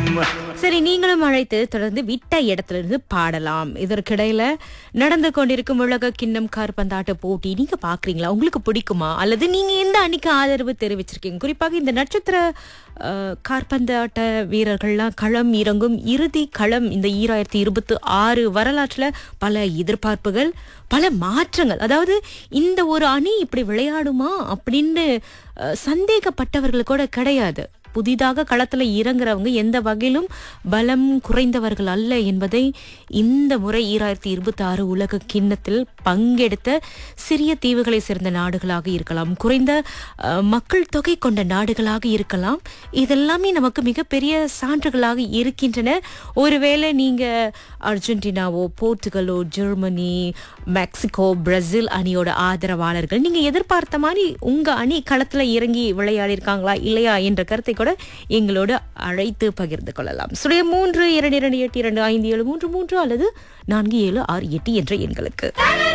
சரி நீங்களும் அழைத்து தொடர்ந்து விட்ட இடத்துல இருந்து பாடலாம் இதற்கிடையில நடந்து கொண்டிருக்கும் உலக கிண்ணம் கார்பந்தாட்ட போட்டி நீங்க பாக்குறீங்களா உங்களுக்கு பிடிக்குமா அல்லது நீங்க எந்த அணிக்கு ஆதரவு தெரிவிச்சிருக்கீங்க குறிப்பாக இந்த நட்சத்திர அஹ், காற்பந்தாட்ட வீரர்கள்லாம் களம் இறங்கும் இறுதி களம் இந்த ஈராயிரத்தி இருபத்தி ஆறு வரலாற்றுல பல எதிர்பார்ப்புகள் பல மாற்றங்கள் அதாவது இந்த ஒரு அணி இப்படி விளையாடுமா அப்படின்னு அஹ், சந்தேகப்பட்டவர்கள் கூட கிடையாது புதிதாக களத்துல இறங்குறவங்க எந்த வகையிலும் பலம் குறைந்தவர்கள் அல்ல என்பதை இந்த முறை ஈராயிரத்தி இருபத்தி ஆறு உலக கிண்ணத்தில் பங்கெடுத்த சிறிய தீவுகளை சேர்ந்த நாடுகளாக இருக்கலாம் குறைந்த அஹ், மக்கள் தொகை கொண்ட நாடுகளாக இருக்கலாம் இதெல்லாமே நமக்கு மிகப்பெரிய சான்றுகளாக இருக்கின்றன ஒருவேளை நீங்க அர்ஜென்டினாவோ போர்ச்சுகலோ ஜெர்மனி மெக்சிகோ பிரேசில் அணியோட ஆதரவாளர்கள் நீங்க எதிர்பார்த்த மாதிரி உங்க அணி களத்துல இறங்கி விளையாடி இருக்காங்களா இல்லையா என்ற கருத்தை கூட எங்களோடு அழைத்து பகிர்ந்து கொள்ளலாம் சுடைய மூன்று இரண்டு இரண்டு எட்டு இரண்டு ஐந்து ஏழு மூன்று மூன்று அல்லது நான்கு ஏழு ஆறு எட்டு என்ற எண்களுக்கு